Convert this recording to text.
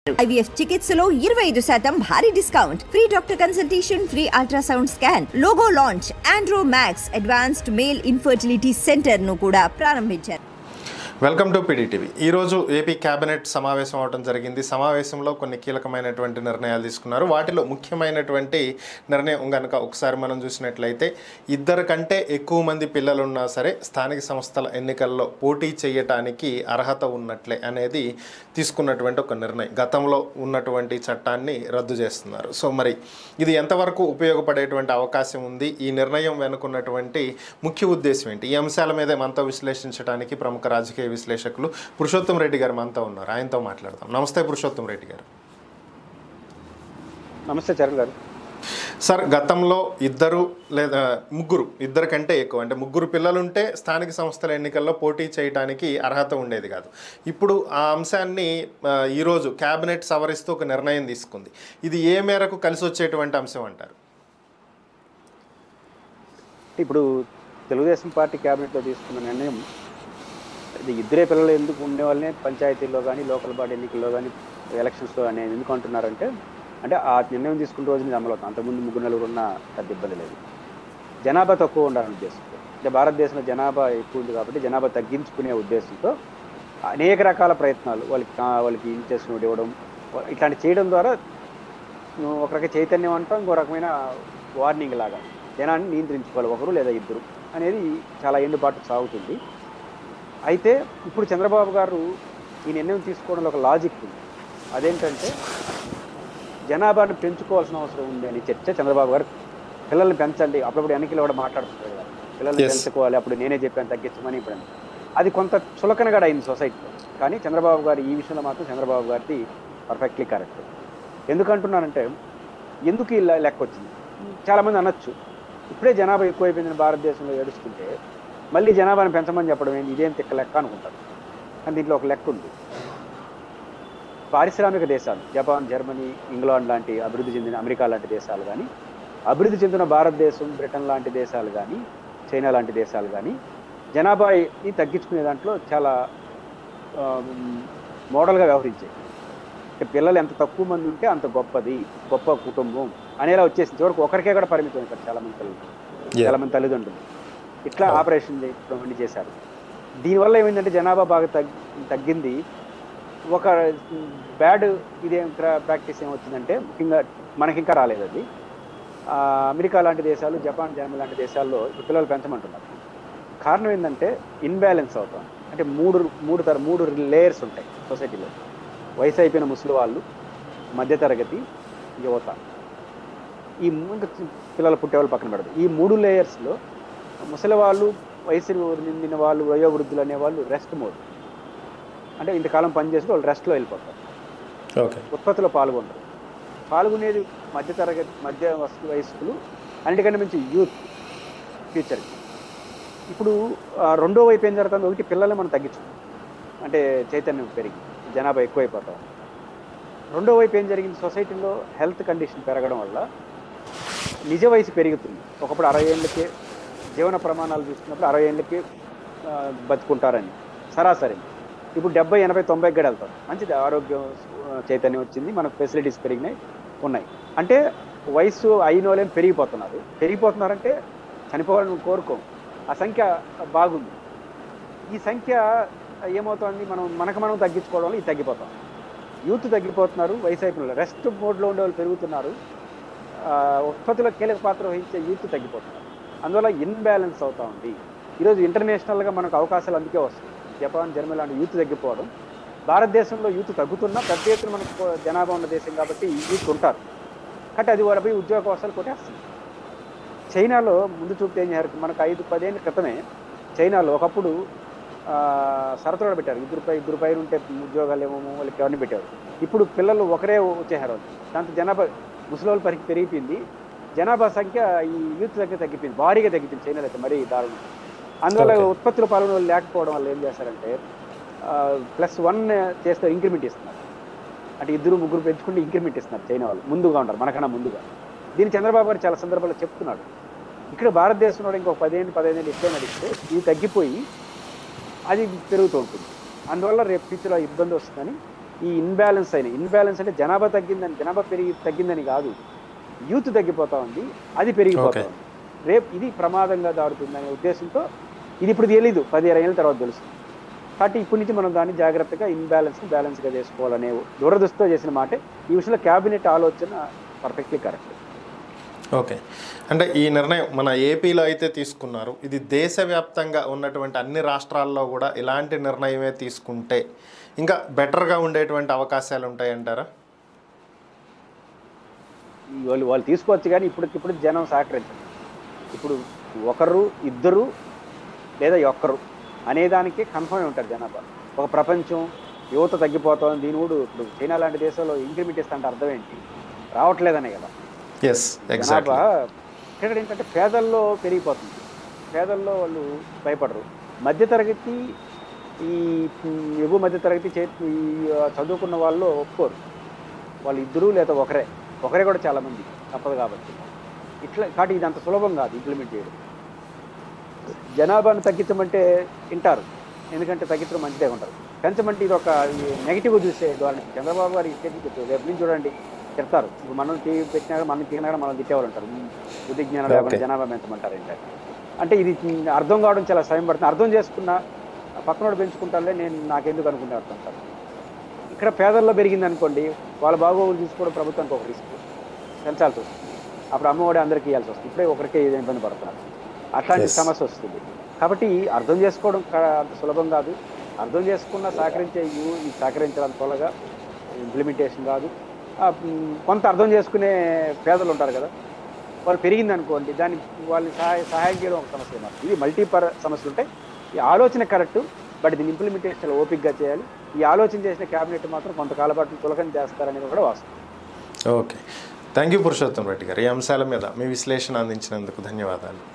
IVF చికిత్సలో ఇరవై ఐదు శాతం భారీ discount free doctor consultation free ultrasound scan logo launch Andro Max advanced male infertility centre ను కూడా ప్రారంభించారు వెల్కమ్ టు పీడీటీవీ ఈరోజు ఏపీ కేబినెట్ సమావేశం అవడం జరిగింది సమావేశంలో కొన్ని కీలకమైనటువంటి నిర్ణయాలు తీసుకున్నారు వాటిలో ముఖ్యమైనటువంటి నిర్ణయం కనుక ఒకసారి మనం చూసినట్లయితే ఇద్దరు కంటే ఎక్కువ మంది పిల్లలు ఉన్నా సరే స్థానిక సంస్థల ఎన్నికల్లో పోటీ చేయటానికి అర్హత ఉన్నట్లే అనేది తీసుకున్నటువంటి ఒక నిర్ణయం గతంలో ఉన్నటువంటి చట్టాన్ని రద్దు చేస్తున్నారు సో మరి ఇది ఎంతవరకు ఉపయోగపడేటువంటి అవకాశం ఉంది ఈ నిర్ణయం వెనుకున్నటువంటి ముఖ్య ఉద్దేశం ఏంటి ఈ అంశాల మీద మనతో విశ్లేషించడానికి ప్రముఖ రాజకీయ విశ్లేషకులు పురుషోత్తం రెడ్డి గారు మనతో ఉన్నారు ఆయనతో మాట్లాడదాం నమస్తే పురుషోత్తం రెడ్డి గారు నమస్తే చరణ్ గారు సార్ గతంలో ఇద్దరు లేదా ముగ్గురు ఇద్దరు కంటే ఎక్కువ అంటే ముగ్గురు పిల్లలుంటే స్థానిక సంస్థల ఎన్నికల్లో పోటీ చేయడానికి అర్హత ఉండేది కాదు ఇప్పుడు ఆ అంశాన్ని ఆ, ఈరోజు కేబినెట్ సవరిస్తూ ఒక నిర్ణయం తీసుకుంది ఇది ఏ మేరకు కలిసి వచ్చేటువంటి అంశం అంటారు ఇప్పుడు తెలుగుదేశం పార్టీ క్యాబినెట్లో తీసుకున్న నిర్ణయం ఇది ఇద్దరే పిల్లలు ఎందుకు ఉండేవాళ్ళనే పంచాయతీల్లో కానీ లోకల్ బాడీ ఎన్నికల్లో కానీ ఎలక్షన్స్లో కానీ ఎందుకు అంటున్నారంటే అంటే ఆ నిర్ణయం తీసుకున్న రోజు నుంచి అమలు అవుతుంది అంతకుముందు ముగ్గురు నలుగురు ఉన్న పెద్ద ఇబ్బంది లేదు జనాభా తక్కువ ఉండాలనే ఉద్దేశంతో అంటే భారతదేశంలో జనాభా ఎక్కువ ఉంది కాబట్టి జనాభా తగ్గించుకునే ఉద్దేశంతో అనేక రకాల ప్రయత్నాలు వాళ్ళకి కా- వాళ్ళకి ఇంట్రెస్ట్ నోట్ ఇవ్వడం ఇట్లాంటి చేయడం ద్వారా నువ్వు ఒక రకమైన చైతన్యం అంటాం ఇంకో రకమైన వార్నింగ్ లాగా జనాన్ని నియంత్రించుకోవాలి ఒకరు లేదా ఇద్దరు అనేది చాలా ఎండుబాటు సాగుతుంది అయితే ఇప్పుడు చంద్రబాబు గారు ఈ నిర్ణయం తీసుకోవడంలో ఒక లాజిక్ ఉంది అదేంటంటే జనాభాను పెంచుకోవాల్సిన అవసరం ఉంది అని చర్చ చంద్రబాబు గారు పిల్లల్ని పెంచండి అప్పుడప్పుడు ఎన్నికలు కూడా మాట్లాడుతుంటారు కదా పిల్లల్ని Yes. పెంచుకోవాలి అప్పుడు నేనే చెప్పాను తగ్గించమని ఇప్పుడు అని. అది కొంత చులకనగా అయింది సొసైటీలో కానీ చంద్రబాబు గారు ఈ విషయంలో మాత్రం చంద్రబాబు గారిది పర్ఫెక్ట్లీ కరెక్ట్ ఎందుకంటున్నానంటే ఎందుకు ఈ లె- లెక్క వచ్చింది చాలామంది అనొచ్చు ఇప్పుడే జనాభా ఎక్కువైపోయిందని భారతదేశంలో ఏడుస్తుంటే మళ్ళీ జనాభాను పెంచమని చెప్పడం ఏంటి ఇదేం తిక్క లెక్క అనుకుంటారు కానీ దీంట్లో ఒక లెక్క ఉంది పారిశ్రామిక దేశాలు జపాన్ జర్మనీ ఇంగ్లాండ్ లాంటి అభివృద్ధి చెందిన అమెరికా లాంటి దేశాలు కానీ అభివృద్ధి చెందిన భారతదేశం బ్రిటన్ లాంటి దేశాలు కానీ చైనా లాంటి దేశాలు కానీ జనాభాని తగ్గించుకునే దాంట్లో చాలా ఆ, మోడల్గా వ్యవహరించాయి అంటే పిల్లలు ఎంత తక్కువ మంది ఉంటే అంత గొప్పది గొప్ప కుటుంబం అనేలా వచ్చేసింది చివరికి ఒకరికే కూడా పరిమితం అయిపోయారు చాలా మంది తల్లిదండ్రులు Yeah. చాలా మంది తల్లిదండ్రులు ఇట్లా ఆపరేషన్ చేయడం అన్ని చేశారు దీనివల్ల ఏమైందంటే జనాభా బాగా తగ్గి తగ్గింది ఒక బ్యాడ్ ఇదేం ప్రాక్టీస్ ఏమొచ్చిందంటే ముఖ్యంగా మనకి ఇంకా రాలేదు అది ఆ, అమెరికా లాంటి దేశాలు జపాన్ జర్మనీ లాంటి దేశాల్లో ఇప్పుడు పిల్లలు పెంచమంటున్నారు కారణం ఏంటంటే ఇన్బ్యాలెన్స్ అవుతాం అంటే మూడు మూడు తర మూడు లేయర్స్ ఉంటాయి సొసైటీలో వయసు అయిపోయిన ముసలి వాళ్ళు మధ్యతరగతి యువత ఈ మూడు పిల్లలు పుట్టేవాళ్ళు పక్కన పెడదు ఈ మూడు లేయర్స్లో ముసలి వాళ్ళు వయసు నిండిన వాళ్ళు వయోవృద్ధులు అనేవాళ్ళు రెస్ట్ మోడ్ అంటే ఇంతకాలం పనిచేసి వాళ్ళు రెస్ట్లో వెళ్ళిపోతారు ఓకే ఉత్పత్తిలో పాల్గొనరు పాల్గొనేది మధ్యతరగతి మధ్య వస్తు వయస్కులు అన్నిటికంటే మించి యూత్ ఫ్యూచర్కి ఇప్పుడు ఆ, రెండో వైపు ఏం జరుగుతుంది ఒకటి పిల్లల్ని మనం తగ్గించుకుంటాం అంటే చైతన్యం పెరిగి జనాభా ఎక్కువైపోతాం రెండో వైపు ఏం జరిగింది సొసైటీలో హెల్త్ కండిషన్ పెరగడం వల్ల నిజ వయసు పెరుగుతుంది ఒకప్పుడు అరవై ఏళ్ళకే జీవన ప్రమాణాలు చూసుకున్నప్పుడు అరవై ఏళ్ళకి ఆ, బతుకుంటారని సరాసరి ఇప్పుడు డెబ్బై ఎనభై తొంభై గడ వెళ్తారు మంచిది ఆరోగ్యం ఆ, చైతన్యం వచ్చింది మనకు ఫెసిలిటీస్ పెరిగినాయి ఉన్నాయి అంటే వయసు అయిన వాళ్ళేం పెరిగిపోతున్నారు పెరిగిపోతున్నారంటే చనిపోవాలని కోరుకోం ఆ సంఖ్య బాగుంది ఈ సంఖ్య ఏమవుతుంది మనం మనకు మనం తగ్గించుకోవడం వల్ల ఇది తగ్గిపోతాం యూత్ తగ్గిపోతున్నారు వయసు అయిపోయిన రెస్ట్ మోడ్లో ఉండే వాళ్ళు పెరుగుతున్నారు ఆ, ఉత్పత్తిలో కీలక పాత్ర వహించే యూత్ తగ్గిపోతున్నారు అందువల్ల ఇన్బ్యాలెన్స్ అవుతా ఉంది ఈరోజు ఇంటర్నేషనల్గా మనకు అవకాశాలు అందుకే వస్తాయి జపాన్ జర్మనీ లాంటి యూత్ తగ్గిపోవడం భారతదేశంలో యూత్ తగ్గుతున్నా పెద్ద ఎత్తున మనకు జనాభా ఉన్న దేశం కాబట్టి యూత్ ఉంటారు కాబట్టి అది వాళ్ళపై ఉద్యోగ అవకాశాలు కొట్టేస్తుంది చైనాలో ముందు చూపుతే ఏం చేశారు మనకు ఐదు పదేళ్ళ క్రితమే చైనాలో ఒకప్పుడు ఆ, షరతులు పెట్టారు ఇద్దరు పై ఇద్దరు పైన ఉంటే ఉద్యోగాలు ఏమో వాళ్ళకి ఎవరిని పెట్టారు ఇప్పుడు పిల్లలు ఒకరే వచ్చేసారు వాళ్ళు దాంతో జనాభా ముసలోళ్ళ పరిస్థితి పెరిగిపోయింది జనాభా సంఖ్య ఈ యూత్ సంఖ్య తగ్గిపోయింది భారీగా తగ్గిపోయింది చైనాలో అయితే మరీ దారుణం అందువల్ల Okay. ఉత్పత్తులు పాల్గొనే వాళ్ళు లేకపోవడం వల్ల ఏం చేస్తారంటే ప్లస్ వన్ చేస్తే ఇంక్రిమెంట్ ఇస్తున్నారు అంటే ఇద్దరు ముగ్గురు పెంచుకుంటే ఇంక్రిమెంట్ ఇస్తున్నారు చైనా వాళ్ళు ముందుగా ఉంటారు మనకన్నా ముందుగా దీన్ని చంద్రబాబు గారు చాలా సందర్భాల్లో చెప్తున్నాడు ఇక్కడ భారతదేశంలో ఇంకొక పదిహేను పదిహేను ఇట్లే నడిస్తే ఇది తగ్గిపోయి అది పెరుగుతూ ఉంటుంది అందువల్ల రేపు ఫ్యూచర్లో ఇబ్బంది వస్తుందని ఈ ఇన్బ్యాలెన్స్ అయిన ఇన్బ్యాలెన్స్ అంటే జనాభా తగ్గిందని జనాభా పెరిగి తగ్గిందని కాదు యూత్ తగ్గిపోతా ఉంది అది పెరిగిపోతా Okay. ఉంది రేపు ఇది ప్రమాదంగా దాడుతుందనే ఉద్దేశంతో ఇది ఇప్పుడు తెలీదు పది ఇరవై ఏళ్ళ తర్వాత తెలుస్తుంది కాబట్టి ఇప్పటి నుంచి మనం దాన్ని జాగ్రత్తగా ఇన్బ్యాలెన్స్ బ్యాలెన్స్గా చేసుకోవాలనే దూరదృష్టితో చేసిన మాటే ఈ విషయంలో క్యాబినెట్ ఆలోచన పర్ఫెక్ట్లీ కరెక్ట్ ఓకే అంటే ఈ నిర్ణయం మన ఏపీలో అయితే తీసుకున్నారు ఇది దేశవ్యాప్తంగా ఉన్నటువంటి అన్ని రాష్ట్రాల్లో కూడా ఇలాంటి నిర్ణయమే తీసుకుంటే ఇంకా బెటర్గా ఉండేటువంటి అవకాశాలు ఉంటాయంటారా వాళ్ళు వాళ్ళు తీసుకోవచ్చు కానీ ఇప్పటికిప్పుడు జనం సహకరించరు ఇప్పుడు ఒకరు ఇద్దరు లేదా ఒక్కరు అనేదానికి కన్ఫర్మ్ ఉంటారు జనాభా ఒక ప్రపంచం యువత తగ్గిపోతాం దీని కూడా ఇప్పుడు చైనా లాంటి దేశంలో ఇంక్రిమెంట్ ఇస్తా అంటే అర్థం ఏంటి రావట్లేదనే కదా ఎస్ జనాభా ఎగ్జాక్ట్లీ ఇక్కడ ఏంటంటే పేదల్లో పెరిగిపోతుంది పేదల్లో వాళ్ళు భయపడరు మధ్యతరగతి ఈ ఉమ్, ఎగువ మధ్యతరగతి చే ఈ ఆ, చదువుకున్న వాళ్ళు ఒప్పుకోరు వాళ్ళు ఇద్దరు లేదా ఒకరే ఒకరే కూడా చాలా మంది తప్పదు కాబట్టి ఇట్లా కాబట్టి ఇది అంత సులభం కాదు ఇంప్లిమెంట్ చేయడం జనాభాను తగ్గించమంటే వింటారు ఎందుకంటే తగ్గించడం మంచిదే ఉంటారు పెంచమంటే ఇది ఒక నెగిటివ్ చూసే ధోరణి చంద్రబాబు గారు ఇచ్చేది చెప్పారు రేపు నుంచి చూడండి తిడతారు ఇప్పుడు మనం టీవీ పెట్టినా కూడా మనం తిరిగినా కూడా మనం తిట్టేవాళ్ళు ఉంటారు "ఉమ్, బుద్ధి జ్ఞానం లేకుండా Okay. జనాభా పెంచమంటారు ఏంటంటే అంటే ఇది ఉమ్, అర్థం కావడం చాలా సమయం పడుతుంది అర్థం చేసుకున్న పక్కనోడు పెంచుకుంటారులే నేను నాకెందుకు అనుకుంటే అర్థం కాదు ఇక్కడ పేదల్లో పెరిగింది అనుకోండి వాళ్ళ బాగోగులు తీసుకోవడం ప్రభుత్వానికి ఒక రిస్క్ పెంచాల్సి వస్తుంది అప్పుడు అమ్మఒడి అందరికీ ఇవ్వాల్సి వస్తుంది ఇప్పుడే ఒకరికే ఇది ఇబ్బంది పడుతున్నారు అట్లాంటి Yes. సమస్య వస్తుంది కాబట్టి అర్థం చేసుకోవడం క- అంత సులభం కాదు అర్థం చేసుకున్న సహకరించే యూ ఈ సహకరించడానికి త్వరగా ఇంప్లిమెంటేషన్ కాదు ఆ, మ్, కొంత అర్థం చేసుకునే పేదలు ఉంటారు కదా వాళ్ళు పెరిగింది అనుకోండి దాన్ని వాళ్ళని సహాయ సహాయం చేయడం ఒక సమస్య మాత్రం ఇది మల్టీపర్ సమస్యలు ఉంటాయి ఈ ఆలోచన కరెక్ట్ బట్ దీని ఇంప్లిమెంటేషన్ చాలా ఓపిక్గా చేయాలి ఈ ఆలోచన చేసిన క్యాబినెట్ మాత్రం కొంతకాల పాటు తులకం చేస్తారనేది కూడా వాస్తవం okay thank you Purushottam Reddy garu ఈ అంశాల మీద మీ విశ్లేషణ అందించినందుకు ధన్యవాదాలు